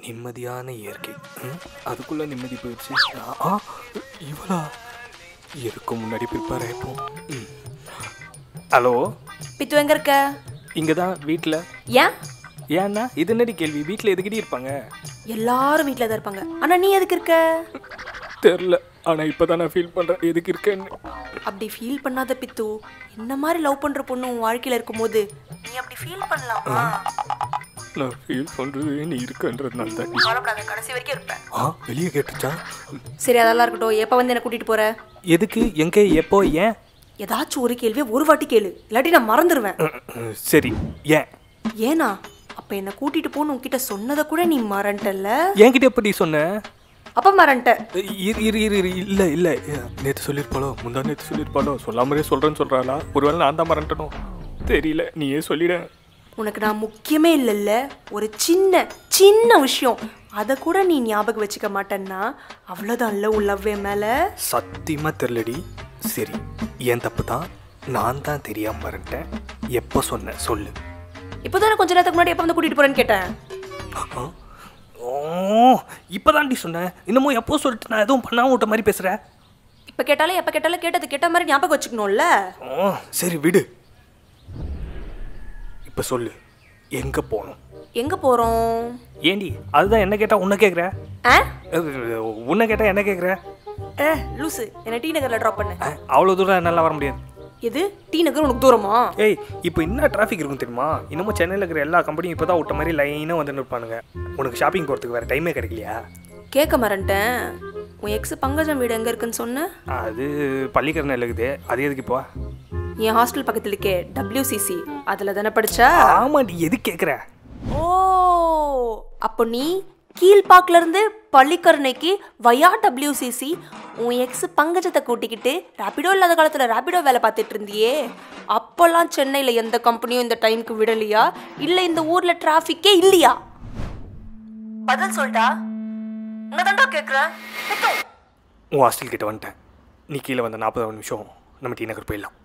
நிம்மதியான இயற்கை ம், அதுக்குள்ள நிம்மதி போயிடுச்சு ஆ, ஆ இவளா எதுக்கு முன்னாடி ப்ரிப்பேர் ஆகிப்போம் ம். ஹலோ பித்து எங்க இருக்க இங்கே தான் வீட்டில் ஏன் ஏன்னா இது என்னடி கேள்வி வீட்டில் எதுக்கிட்டே இருப்பாங்க எல்லாரும் வீட்டில் தான் இருப்பாங்க ஆனா நீ எதுக்கு இருக்க தெரில ஆனால் இப்போ தான் நான் ஃபீல் பண்ணுறேன் எதுக்கு இருக்கேன்னு அப்படி ஃபீல் பண்ணாத பித்து என்ன மாதிரி லவ் பண்ற பொண்ணு உன் வாழ்க்கையில இருக்கும்போது நீ அப்படி ஃபீல் பண்ணலாமா நான் ஃபீல் பண்ணுறது நீ இருக்கன்றதுனால தான் கவலைப்படாத கடைசி வரைக்கும் இருப்பேன் ஆ வெளியே கேட்டுச்சா சரி அதெல்லாம் இருக்கட்டும் எப்போ வந்து என்ன கூட்டிட்டு போற எதுக்கு எங்கே எப்போ ஏன் ஏதாச்சும் ஒரு கேள்வி ஒரு வாட்டி கேளு இல்லாட்டி நான் மறந்துடுவேன் ம், ம், சரி ஏன் ஏனா அப்ப என்ன கூட்டிட்டு போன்னு உன்கிட்ட சொன்னதை கூட நீ மறண்டல்ல என்கிட்ட எப்படி சொன்ன அப்ப மறண்ட இரு இரு இரு இரு இல்லை இல்லை நேற்று சொல்லியிருப்பாளோ முந்தா நேற்று சொல்லியிருப்பாளோ சொல்லாமலே சொல்கிறேன்னு சொல்கிறாளா ஒருவேளை நான் தான் மறந்துட்டணும் தெரியல நீயே சொல்லிட உனக்கு நான் முக்கியமே இல்லைல்ல ஒரு சின்ன சின்ன விஷயம் அதை கூட நீ ஞாபகம் வச்சுக்க மாட்டேன்னா அவ்வளோதான்ல உன் லவ் என் மேல சத்தியமாக தெரிலடி சரி என் தப்பு தான் நான் தான் தெரியாமல் மறந்துட்டேன் எப்போ சொன்னேன் சொல்லு இப்போதானே கொஞ்ச நேரத்துக்கு முன்னாடி எப்போ வந்து கூட்டிட்டு போறேன்னு கேட்டேன் ஆ? ஓ இப்போதான்டி சொன்னேன் இன்னமும் எப்போ சொல்லிட்டு நான் எதுவும் பண்ணாம விட்ட மாதிரி பேசுகிறேன் இப்போ கேட்டாலே எப்போ கேட்டாலும் கேட்டது கேட்ட மாதிரி ஞாபகம் வச்சுக்கணும்ல ஓ சரி விடு இப்போ சொல்லு எங்கே போகணும் எங்க போறோம் ஏண்டி அதுதான் என்ன கேட்டால் உன்னை கேட்குற ஆ உன்னை கேட்டால் என்ன கேட்குற ஏ லூசு என்ன டி நகர்ல ட்ராப் பண்ணு அவ்வளோ தூரம் என்னால் வர முடியாது எது டி நகர் உனக்கு தூரமா ஏய் இப்போ என்ன டிராஃபிக் இருக்கும் தெரியுமா இன்னமும் சென்னையில் இருக்கிற எல்லா கம்பெனியும் இப்போ தான் விட்ட மாதிரி லைனாக வந்து நிற்பானுங்க உனக்கு ஷாப்பிங் போகிறதுக்கு வேறு டைமே கிடைக்கலையா கேட்க மறந்துட்டேன் உன் எக்ஸ் பங்கஜம் வீடு எங்க இருக்குன்னு சொன்ன அது பள்ளிக்கரணை இருக்குது அது எதுக்கு இப்போ என் ஹாஸ்டல் பக்கத்துல இருக்கே டபிள்யூசிசி அதுல தானே படிச்சா ஆமாண்டி எது கேட்குற ஓ அப்போ நீ கீழ்பாக்குல இருந்து பள்ளிக்கரணைக்கு வயா டபிள்யூசிசி உன் எக்ஸ் பங்கஜத்தை கூட்டிக்கிட்டு ரேபிடோ இல்லாத காலத்துல ரேபிடோ வேலை பார்த்துட்டு இருந்தியே அப்போல்லாம் சென்னையில் எந்த கம்பெனியும் இந்த டைம்க்கு விடலையா இல்லை இந்த ஊர்ல டிராஃபிக்கே இல்லையா பதில் சொல்லிட்டா உன்னதாண்டா கேட்குறேன் உன் ஹாஸ்டல் கிட்ட வந்துட்டேன் நீ கீழே வந்த நாற்பதாவது நிமிஷம் நம்ம டி நகர் போயிடலாம்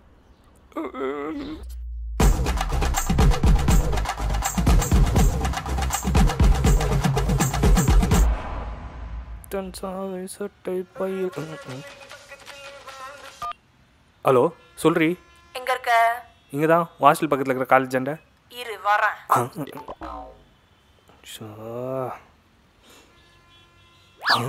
தன் சாவை சட்டை பையில் ஹலோ சொல்றி எங்க இருக்க இங்கே தான் ஹாஸ்டல் பக்கத்தில் இருக்கிற காலேஜ் அண்டை இரு வரேன் ஷோ. ஆ?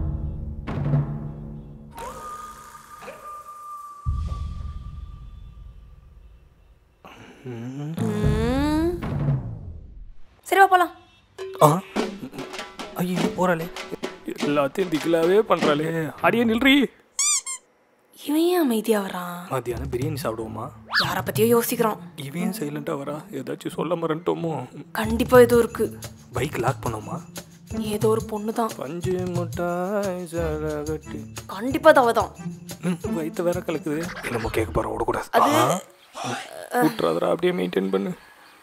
ம். சரி வா போலாம் ஆ ஐயோ போறாளே எல்லாத்தையும் திக்கலாவே பண்றாளே அடியே நில்றி இவன் ஏன் அமைதியா வரான் மத்தியானம் பிரியாணி சாப்பிடுவோமா யாரை பத்தியோ யோசிக்கிறான் இவன் ஏன் சைலண்டா வரா ஏதாச்சும் சொல்ல மறந்துட்டோமோ கண்டிப்பா ஏதோ இருக்கு பைக் லாக் பண்ணோமா ஏதோ ஒரு பொண்ணு தான் பஞ்சு முட்டாய் கட்டி கண்டிப்பா தவதான் வயிற்று வேற கலக்குது என்னமோ கேட்க போற விடக்கூடாது விட்டுறாதரா அப்படியே மெயின்டைன் பண்ணு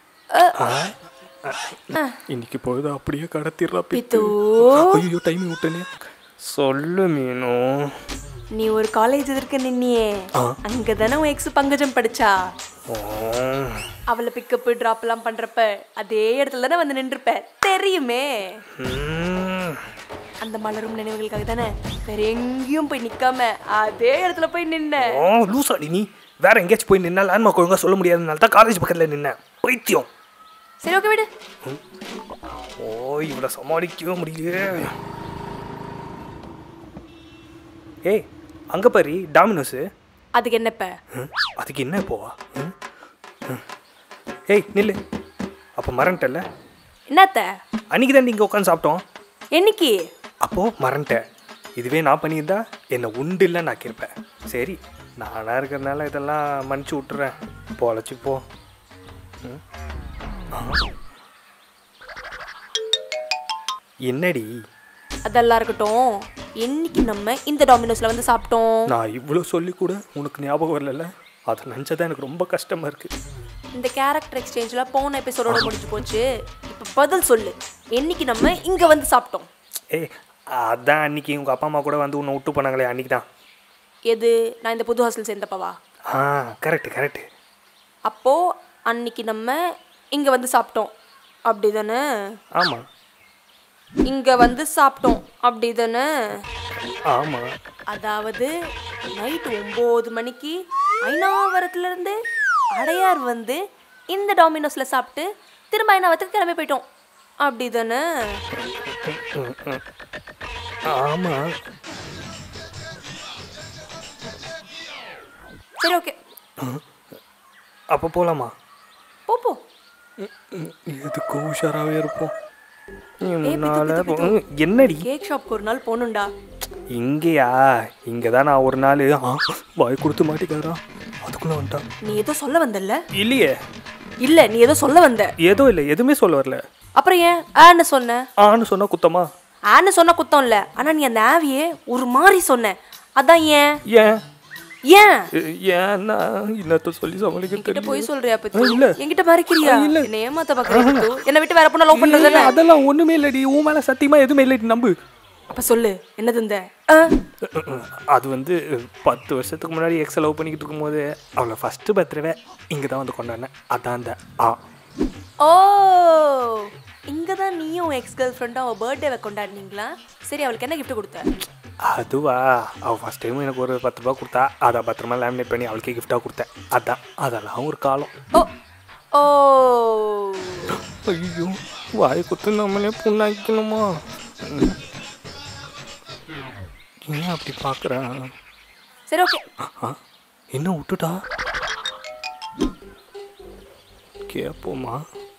ஆ. இன்னைக்கு பொழுது அப்படியே கடத்திடுறா பித்து ஐயோ டைம் விட்டனே சொல்லு மீனும் நீ ஒரு காலேஜ் இருக்க நின்னியே ஆ. அங்க தானே உன் எக்ஸ் பங்கஜம் படிச்சா ஓ. அவளை பிக்கப் டிராப் எல்லாம் பண்றப்ப அதே இடத்துல தானே வந்து நின்றுப்ப தெரியுமே ம். அந்த மலரும் நினைவுகளுக்காக தானே வேற எங்கேயும் போய் நிக்காம அதே இடத்துல போய் நின்ன ஓ லூசாடி நீ வேற எங்கேயாச்சும் போய் நின்னா லேண்ட்மார்க் ஒழுங்கா சொல்ல முடியாதனால தான் காலேஜ் பக்கத்தில் நின்னேன் பைத்தியம் சரி ஓகே விடு ஓ இவளை சமாளிக்கவே முடியலையே ஏய் அங்கே பாரு டாமினோஸு அதுக்கு என்னப்ப ம், அதுக்கு என்ன போவா ம்? ம். ஏய் நில்லு அப்போ மறந்துட்டல என்னத்த அன்னைக்கு தான் இங்கே உட்காந்து சாப்பிட்டோம் என்னைக்கு அப்போது மறந்துட்டேன் இதுவே நான் பண்ணியிருந்தா என்னை உண்டு இல்லை நான் கேட்பேன் சரி நானாக இருக்கிறதுனால இதெல்லாம் மன்னிச்சு விட்டுறேன் பொழைச்சி போ ம். ஆ. என்னடி அதெல்லாம் இருக்கட்டும் என்னைக்கு நம்ம இந்த டாமினோஸ்ல வந்து சாப்பிட்டோம் நான் இவ்வளோ சொல்லி கூட உனக்கு ஞாபகம் வரல அதை நினச்சதான் எனக்கு ரொம்ப கஷ்டமாக இருக்குது இந்த கேரக்டர் எக்ஸ்சேஞ்சில் போன எபிசோடோட முடிஞ்சு போச்சு இப்போ பதில் சொல்லு என்னைக்கு நம்ம இங்க வந்து சாப்பிட்டோம் ஏய் அதான் அன்னைக்கு உங்கள் அப்பா அம்மா கூட வந்து உன்னை விட்டு போனாங்களே அன்னைக்கு தான் எது நான் இந்த புது ஹாஸ்டல் சேர்ந்தப்பவா ஆ கரெக்டு கரெக்டு அப்போ அன்னைக்கு நம்ம இங்க வந்து சாப்பிட்டோம் அப்படிதானே ஆமாம் இங்க வந்து சாப்பிட்டோம் அப்படிதானே ஆமாம் அதாவது நைட் ஒம்பது மணிக்கு ஐநாவரத்துல இருந்து அடையார் வந்து இந்த டாமினோஸ்ல சாப்பிட்டு திரும்ப ஐநாவரத்துக்கு கிளம்பி போயிட்டோம் அப்படிதானே ஆமாம் சரி ஓகே அப்போ போகலாமா போ போ எதுக்கும் உஷாராகவே இருப்போம் நீ பித்து, முன்னால பித்து, போ- ம், என்னடி கேக் ஷாப்க்கு ஒரு நாள் போகணும்டா இங்கேயா இங்கே தான் நான் ஒரு நாள் ஆ வாய் கொடுத்து மாட்டிக்காரா அதுக்குள்ளே வந்துட்டான் நீ ஏதோ சொல்ல வந்தல்ல இல்லையே இல்ல நீ ஏதோ சொல்ல வந்த ஏதோ இல்லை எதுவுமே சொல்ல வரல அப்புறம் ஏன் ஆன்னு சொன்ன ஆன்னு சொன்னா குத்தமா ஆன்னு சொன்ன குத்தம் இல்ல ஆனா நீ அந்த ஆவியே ஒரு மாதிரி சொன்ன அதான் ஏன் ஏன் ஏன் ஏ- ஏன்னா இன்னத்த சொல்லி சமாளிக்க கிட்ட தெரியல போய் சொல்றியா பத்தி இல்ல. என்கிட்ட மறைக்கிறியா இல்ல. என்ன ஏமாத்த பாக்குறியா என்ன விட்டு வேற பொண்ணு லவ் பண்றது ஏய், அதெல்லாம் ஒண்ணுமே இல்லடி உன் மேல சத்தியமா எதுவுமே இல்லடி நம்பு அப்ப சொல்லு என்னது இந்த ஆ? அது வந்து பத்து வருஷத்துக்கு முன்னாடி எக்ஸ லவ் பண்ணிக்கிட்டு இருக்கும்போது அவளை ஃபர்ஸ்ட் பர்த்டேவே இங்கே தான் வந்து கொண்டாடினேன் அதான் அந்த ஆ ஓ இங்க தான் நீயும் உன் எக்ஸ் கேர்ள் ஃப்ரெண்டும் அவள் பர்த்டேவை கொண்டாடினீங்களா சரி அவளுக்கு என்ன gift கொடுத்த அதுவா அவள் ஃபஸ்ட் டைம் எனக்கு ஒரு பத்து ரூபா கொடுத்தா அதை பத்திரமா லேமினேட் பண்ணி அவளுக்கே கிஃப்டாக கொடுத்தேன் அதான் அதெல்லாம் ஒரு காலம் ஓ ஓ ஐயோ வாய் குத்து நம்மளே புண்ணாக்கணுமா ம். ஏன் அப்படி பார்க்குறேன் சரி ஓகே ஆ என்ன விட்டுட்டா கேட்போமா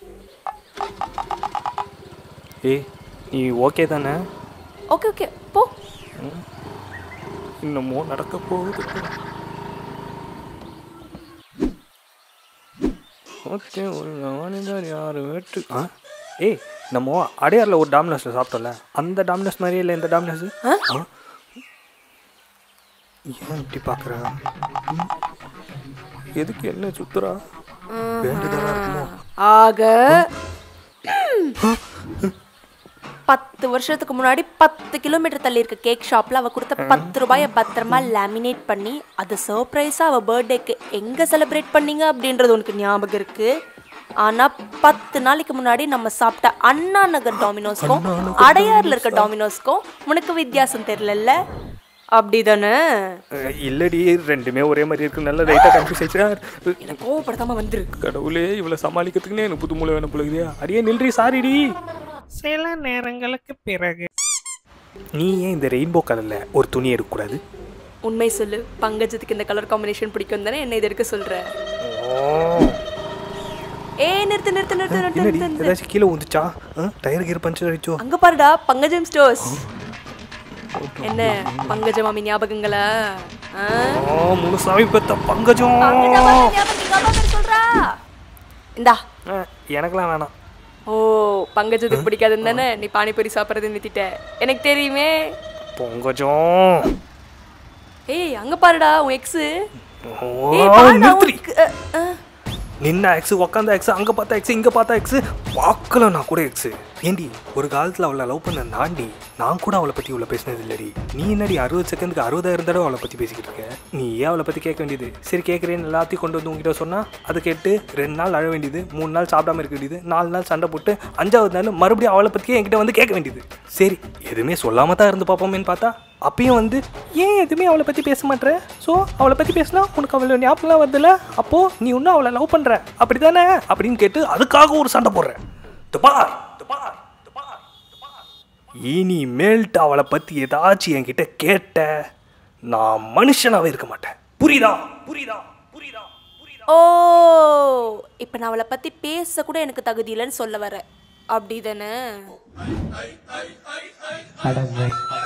ஏய் நீ ஓகே தானே ஓகே ஓகே போ இன்னமோ நடக்க போகுது ஓகே ஒரு மனிதர் யார் வேட்டு ஆ ஏய் நம்ம அடையாரில் ஒரு டாமினஸில் சாப்பிட்டோம்ல அந்த டாமினஸ் மாதிரியே இல்லை இந்த டாமினஸ் ஆ? ஏன் இப்படி பார்க்குறா எதுக்கு என்ன சுத்துறா வேண்டுதலா இருக்குமோ ஆக பத்து வருஷத்துக்கு முன்னாடி பத்து கிலோமீட்டர் தள்ளி இருக்க கேக் ஷாப்ல அவ கொடுத்த பத்து ரூபாயை பத்திரமா லேமினேட் பண்ணி அது சர்ப்ரைஸா அவ பர்த்டேக்கு எங்க செலிப்ரேட் பண்ணீங்க அப்படின்றது உனக்கு ஞாபகம் இருக்கு ஆனா பத்து நாளைக்கு முன்னாடி நம்ம சாப்பிட்ட அண்ணா நகர் டாமினோஸ்க்கும் அடையார்ல இருக்க டாமினோஸ்க்கும் உனக்கு வித்தியாசம் தெரியலல்ல அப்படிதானே அஹ், இல்லடி ரெண்டுமே ஒரே மாதிரி இருக்கு நல்ல ரைட்டாக கன்ஃபியூஸ் ஆயிடுச்சா என்ன கோவப்படுத்தாம வந்துரு கடவுளே இவ்வளோ சமாளிக்கிறதுக்குன்னே எனக்கு புது மூளை வேணும் போலுக்குதியா அடியே நில்றி சாரிடி சில நேரங்களுக்கு பிறகு நீ ஏன் இந்த ரெயின்போ கலரில் ஒரு துணி எடுக்கக்கூடாது உண்மை சொல்லு பங்கஜத்துக்கு இந்த கலர் காம்பினேஷன் பிடிக்கும் தானே என்ன இது எடுக்க சொல்ற ஏய் நிறுத்து நிறுத்து நிறுத்து நிறுத்து என்னடி நிறுத்து, நிறுத்து ஏதாச்சும் கீழே வந்துச்சா டயர் கீர் பஞ்சர் ஆயிடுச்சோ அங்க பாருடா பங்கஜம் ஸ்டோர்ஸ் என்ன பங்கஜ மாமி ஞாபகங்களா ஆ? ஆ முழுசாமி பெத்த பங்கஜம் பங்கஜ மாமி ஞாபகம் எங்க அம்மா பேர் சொல்றா இந்தா ஆ, எனக்கெல்லாம் வேணாம் ஓ பங்கஜத்துக்கு பிடிக்காதுன்னு தானே நீ பானிபூரி சாப்பிட்றது நிறுத்திட்ட எனக்கு தெரியுமே பொங்கஜம் ஏய் அங்க பாருடா உன் எக்ஸு ஓ, ஏய் பாருடா நிறுத்துடி உனக்கு அ, அ. நின்ன எக்ஸ் உக்காந்த எக்ஸ் அங்கே பார்த்தா எக்ஸ் இங்கே பார்த்தா எக்ஸ் பார்க்கல நான் கூட எக்ஸ் ஏண்டி ஒரு காலத்தில் அவளை லவ் பண்ண நாண்டி நான் கூட அவளை பற்றி இவ்வளோ பேசினது இல்லடி நீ என்னடி அறுபது செகண்டுக்கு அறுபதாயிரம் தடவை அவளை பற்றி பேசிக்கிட்டு இருக்க நீ ஏன் அவளை பற்றி கேட்க வேண்டியது சரி கேட்குறேன்னு எல்லாத்தையும் கொண்டு வந்து உங்ககிட்ட சொன்னால் அதை கேட்டு ரெண்டு நாள் அழ வேண்டியது மூணு நாள் சாப்பிடாம இருக்க வேண்டியது நாலு நாள் சண்டை போட்டு அஞ்சாவது நாள் மறுபடியும் அவளை பற்றியே என்கிட்ட வந்து கேட்க வேண்டியது சரி எதுவுமே சொல்லாம தான் இருந்து பார்ப்போமேன்னு பார்த்தா அப்பயும் வந்து ஏன் எதுவுமே அவளை பற்றி பேச மாட்ற ஸோ அவளை பற்றி பேசினா உனக்கு அவளை ஞாபகம்லாம் வருதுல்ல அப்போது நீ இன்னும் அவளை லவ் பண்ணுற அப்படி தானே அப்படின்னு கேட்டு அதுக்காக ஒரு சண்டை போடுற இந்த பார், இந்த பார், இந்த பார், இந்த பார். இனிமேல்ட்டு அவளை பற்றி ஏதாச்சும் என்கிட்ட கேட்ட நான் மனுஷனாவே இருக்க மாட்டேன் புரியுதா புரியுதா புரியுதா புரியுதா ஓ இப்போ நான் அவளை பத்தி பேச கூட எனக்கு தகுதி இல்லைன்னு சொல்ல வர அப்படிதானே அடங்க